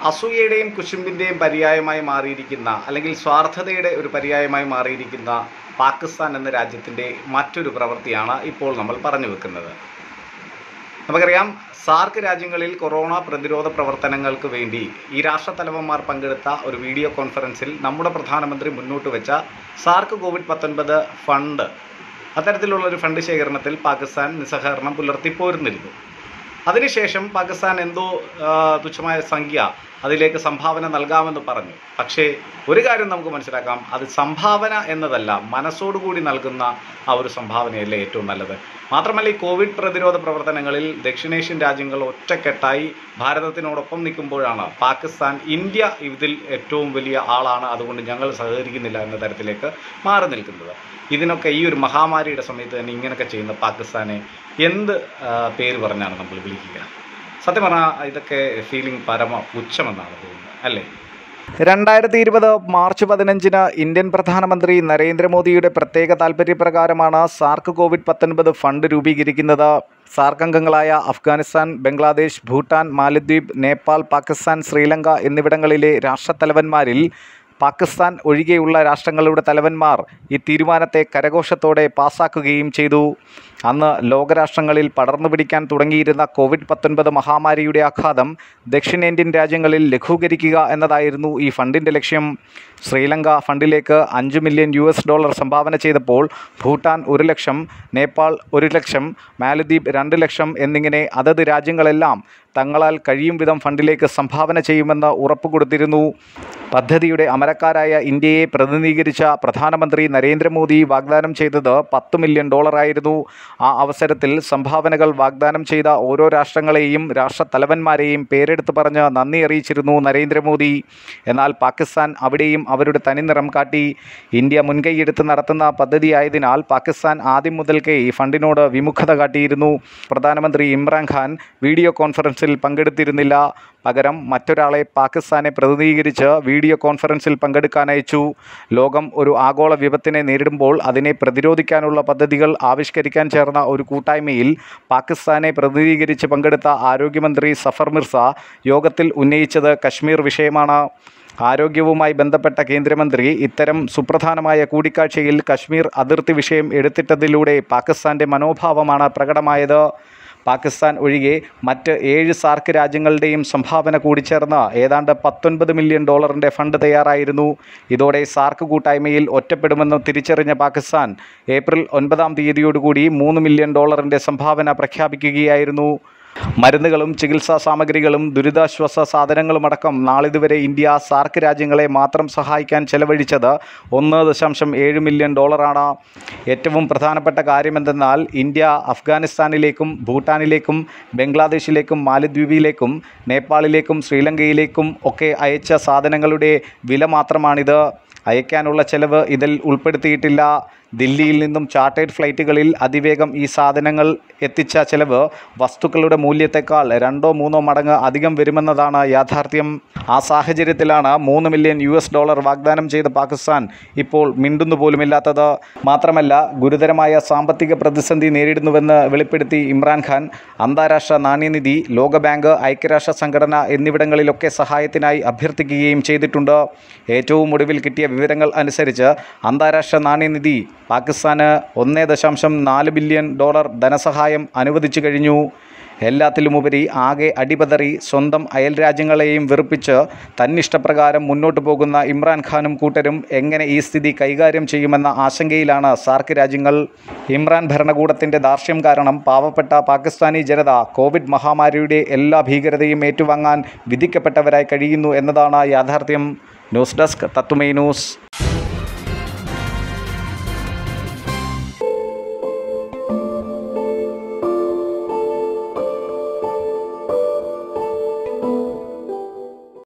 അസൂയയുടെയും കുശുമ്പിൻ്റെയും പര്യായമായി മാറിയിരിക്കുന്ന അല്ലെങ്കിൽ സ്വാർത്ഥതയുടെ ഒരു പര്യായമായി മാറിയിരിക്കുന്ന പാകിസ്ഥാൻ എന്ന രാജ്യത്തിൻ്റെ മറ്റൊരു പ്രവൃത്തിയാണ് ഇപ്പോൾ നമ്മൾ പറഞ്ഞു വെക്കുന്നത് നമുക്കറിയാം സാർക്ക് രാജ്യങ്ങളിൽ കൊറോണ പ്രതിരോധ പ്രവർത്തനങ്ങൾക്ക് വേണ്ടി ഈ രാഷ്ട്രത്തലവന്മാർ പങ്കെടുത്ത ഒരു വീഡിയോ കോൺഫറൻസിൽ നമ്മുടെ പ്രധാനമന്ത്രി മുന്നോട്ട് വെച്ച സാർക്ക് കോവിഡ് പത്തൊൻപത് ഫണ്ട് അത്തരത്തിലുള്ള ഒരു ഫണ്ട് ശേഖരണത്തിൽ പാകിസ്ഥാൻ നിസ്സഹകരണം പുലർത്തിപ്പോരുന്നിരുന്നു അതിനുശേഷം പാകിസ്ഥാൻ എന്തോ ആ, തുച്ഛമായ സംഖ്യ അതിലേക്ക് സംഭാവന നൽകാമെന്ന് പറഞ്ഞു പക്ഷേ ഒരു കാര്യം നമുക്ക് മനസ്സിലാക്കാം അത് സംഭാവന എന്നതല്ല മനസ്സോടുകൂടി നൽകുന്ന ആ ഒരു സംഭാവനയല്ലേ ഏറ്റവും നല്ലത് മാത്രമല്ല ഈ കോവിഡ് പ്രതിരോധ പ്രവർത്തനങ്ങളിൽ ദക്ഷിണേഷ്യൻ രാജ്യങ്ങൾ ഒറ്റക്കെട്ടായി ഭാരതത്തിനോടൊപ്പം നിൽക്കുമ്പോഴാണ് പാകിസ്ഥാൻ ഇന്ത്യ ഇതിൽ ഏറ്റവും വലിയ ആളാണ് അതുകൊണ്ട് ഞങ്ങൾ സഹകരിക്കുന്നില്ല എന്ന തരത്തിലേക്ക് മാറി നിൽക്കുന്നത് ഇതിനൊക്കെ ഈ ഒരു മഹാമാരിയുടെ സമയത്ത് തന്നെ ഇങ്ങനെയൊക്കെ ചെയ്യുന്ന പാകിസ്ഥാനെ എന്ത് ആ, പേര് പറഞ്ഞാണ് നമ്മൾ വിളിക്കുക സത്യം പറഞ്ഞാൽ ഇതൊക്കെ ഫീലിംഗ് പരമ പുച്ഛമെന്നാണ് തോന്നുന്നത് അല്ലേ രണ്ടായിരത്തി ഇരുപത് മാർച്ച് പതിനഞ്ചിന് ഇന്ത്യൻ പ്രധാനമന്ത്രി നരേന്ദ്രമോദിയുടെ പ്രത്യേക താൽപ്പര്യപ്രകാരമാണ് സാർക്ക് കോവിഡ് പത്തൊൻപത് ഫണ്ട് രൂപീകരിക്കുന്നത് സാർക്ക് അംഗങ്ങളായ അഫ്ഗാനിസ്ഥാൻ ബംഗ്ലാദേശ് ഭൂട്ടാൻ മാലദ്വീപ് നേപ്പാൾ പാകിസ്ഥാൻ ശ്രീലങ്ക എന്നിവിടങ്ങളിലെ രാഷ്ട്രത്തലവന്മാരിൽ പാകിസ്ഥാൻ ഒഴികെയുള്ള രാഷ്ട്രങ്ങളുടെ തലവന്മാർ ഈ തീരുമാനത്തെ കരഘോഷത്തോടെ പാസാക്കുകയും ചെയ്തു അന്ന് ലോകരാഷ്ട്രങ്ങളിൽ പടർന്നു പിടിക്കാൻ തുടങ്ങിയിരുന്ന കോവിഡ് പത്തൊൻപത് മഹാമാരിയുടെ ആഘാതം ദക്ഷിണേന്ത്യൻ രാജ്യങ്ങളിൽ ലഘൂകരിക്കുക എന്നതായിരുന്നു ഈ ഫണ്ടിൻ്റെ ലക്ഷ്യം ശ്രീലങ്ക ഫണ്ടിലേക്ക് അഞ്ച് മില്യൺ യു എസ് ഡോളർ സംഭാവന ചെയ്തപ്പോൾ ഭൂട്ടാൻ ഒരു ലക്ഷം നേപ്പാൾ ഒരു ലക്ഷം മാലദ്വീപ് രണ്ട് ലക്ഷം എന്നിങ്ങനെ അതത് രാജ്യങ്ങളെല്ലാം തങ്ങളാൽ കഴിയും വിധം ഫണ്ടിലേക്ക് സംഭാവന ചെയ്യുമെന്ന് ഉറപ്പ് കൊടുത്തിരുന്നു പദ്ധതിയുടെ അമരക്കാരായ ഇന്ത്യയെ പ്രതിനിധീകരിച്ച പ്രധാനമന്ത്രി നരേന്ദ്രമോദി വാഗ്ദാനം ചെയ്തത് പത്ത് മില്യൺ ഡോളറായിരുന്നു ആ അവസരത്തിൽ സംഭാവനകൾ വാഗ്ദാനം ചെയ്ത ഓരോ രാഷ്ട്രങ്ങളെയും രാഷ്ട്രത്തലവന്മാരെയും പേരെടുത്ത് പറഞ്ഞ് നന്ദി അറിയിച്ചിരുന്നു നരേന്ദ്രമോദി എന്നാൽ പാകിസ്ഥാൻ അവിടെയും അവരുടെ തനിനിറം കാട്ടി ഇന്ത്യ മുൻകൈയെടുത്ത് നടത്തുന്ന പദ്ധതിയായതിനാൽ പാകിസ്ഥാൻ ആദ്യം മുതൽക്കേ ഈ ഫണ്ടിനോട് വിമുഖത കാട്ടിയിരുന്നു പ്രധാനമന്ത്രി ഇമ്രാൻഖാൻ വീഡിയോ കോൺഫറൻസിൽ പങ്കെടുത്തിരുന്നില്ല പകരം മറ്റൊരാളെ പാകിസ്ഥാനെ പ്രതിനിധീകരിച്ച് വീഡിയോ കോൺഫറൻസിൽ പങ്കെടുക്കാൻ അയച്ചു ലോകം ഒരു ആഗോള വിപത്തിനെ നേരിടുമ്പോൾ അതിനെ പ്രതിരോധിക്കാനുള്ള പദ്ധതികൾ ആവിഷ്കരിക്കാൻ ചേർന്ന ഒരു കൂട്ടായ്മയിൽ പാകിസ്ഥാനെ പ്രതിനിധീകരിച്ച് പങ്കെടുത്ത ആരോഗ്യമന്ത്രി സഫർ മിർസ യോഗത്തിൽ ഉന്നയിച്ചത് കശ്മീർ വിഷയമാണ് ആരോഗ്യവുമായി ബന്ധപ്പെട്ട കേന്ദ്രമന്ത്രി ഇത്തരം സുപ്രധാനമായ കൂടിക്കാഴ്ചയിൽ കശ്മീർ അതിർത്തി വിഷയം എടുത്തിട്ടതിലൂടെ പാകിസ്ഥാൻ്റെ മനോഭാവമാണ് പ്രകടമായത് പാകിസ്ഥാൻ ഒഴികെ മറ്റ് ഏഴ് സാർക്ക് രാജ്യങ്ങളുടെയും സംഭാവന കൂടിച്ചേർന്ന് ഏതാണ്ട് പത്തൊൻപത് മില്യൺ ഡോളറിൻ്റെ ഫണ്ട് തയ്യാറായിരുന്നു ഇതോടെ സാർക്ക് കൂട്ടായ്മയിൽ ഒറ്റപ്പെടുമെന്ന് തിരിച്ചറിഞ്ഞ പാകിസ്ഥാൻ ഏപ്രിൽ ഒൻപതാം തീയതിയോടുകൂടി മൂന്ന് മില്യൺ ഡോളറിൻ്റെ സംഭാവന പ്രഖ്യാപിക്കുകയായിരുന്നു മരുന്നുകളും ചികിത്സാ സാമഗ്രികളും ദുരിതാശ്വാസ സാധനങ്ങളുമടക്കം നാളിതുവരെ ഇന്ത്യ സാർക്ക് രാജ്യങ്ങളെ മാത്രം സഹായിക്കാൻ ചെലവഴിച്ചത് ഒന്ന് ദശാംശം ഏഴ് മില്യൺ ഡോളറാണ് ഏറ്റവും പ്രധാനപ്പെട്ട കാര്യമെന്തെന്നാൽ ഇന്ത്യ അഫ്ഗാനിസ്ഥാനിലേക്കും ഭൂട്ടാനിലേക്കും ബംഗ്ലാദേശിലേക്കും മാലദ്വീപിലേക്കും നേപ്പാളിലേക്കും ശ്രീലങ്കയിലേക്കും ഒക്കെ അയച്ച സാധനങ്ങളുടെ വില മാത്രമാണിത് അയക്കാനുള്ള ചെലവ് ഇതിൽ ഉൾപ്പെടുത്തിയിട്ടില്ല ദില്ലിയിൽ നിന്നും ചാർട്ടേഡ് ഫ്ലൈറ്റുകളിൽ അതിവേഗം ഈ സാധനങ്ങൾ എത്തിച്ച ചെലവ് വസ്തുക്കളുടെ മൂല്യത്തെക്കാൾ രണ്ടോ മൂന്നോ മടങ്ങ് അധികം വരുമെന്നതാണ് യാഥാർത്ഥ്യം ആ സാഹചര്യത്തിലാണ് മൂന്ന് മില്യൺ യു എസ് ഡോളർ വാഗ്ദാനം ചെയ്ത പാകിസ്ഥാൻ ഇപ്പോൾ മിണ്ടുന്നു പോലുമില്ലാത്തത് മാത്രമല്ല ഗുരുതരമായ സാമ്പത്തിക പ്രതിസന്ധി നേരിടുന്നുവെന്ന് വെളിപ്പെടുത്തി ഇമ്രാൻഖാൻ അന്താരാഷ്ട്ര നാണ്യനിധി ലോകബാങ്ക് ഐക്യരാഷ്ട്ര സംഘടന എന്നിവിടങ്ങളിലൊക്കെ സഹായത്തിനായി അഭ്യർത്ഥിക്കുകയും ചെയ്തിട്ടുണ്ട് ഏറ്റവും ഒടുവിൽ കിട്ടിയ വിവരങ്ങൾ അനുസരിച്ച് അന്താരാഷ്ട്ര നാണ്യനിധി പാകിസ്ഥാന് ഒന്നേ ദശാംശം നാല് ബില്യൺ ഡോളർ ധനസഹായം അനുവദിച്ചു കഴിഞ്ഞു എല്ലാത്തിലുമുപരി ആകെ അടിപതറി സ്വന്തം അയൽ രാജ്യങ്ങളെയും വെറുപ്പിച്ച് തന്നിഷ്ടപ്രകാരം മുന്നോട്ട് പോകുന്ന ഇമ്രാൻഖാനും കൂട്ടരും എങ്ങനെ ഈ സ്ഥിതി കൈകാര്യം ചെയ്യുമെന്ന ആശങ്കയിലാണ് സാർക്ക് രാജ്യങ്ങൾ ഇമ്രാൻ ഭരണകൂടത്തിൻ്റെ ധാർഷ്ട്യം കാരണം പാവപ്പെട്ട പാകിസ്ഥാനി ജനത കോവിഡ് മഹാമാരിയുടെ എല്ലാ ഭീകരതയും ഏറ്റുവാങ്ങാൻ വിധിക്കപ്പെട്ടവരായി കഴിയുന്നു എന്നതാണ് യാഥാർത്ഥ്യം ന്യൂസ് ഡെസ്ക് തത്തുമൈ ന്യൂസ്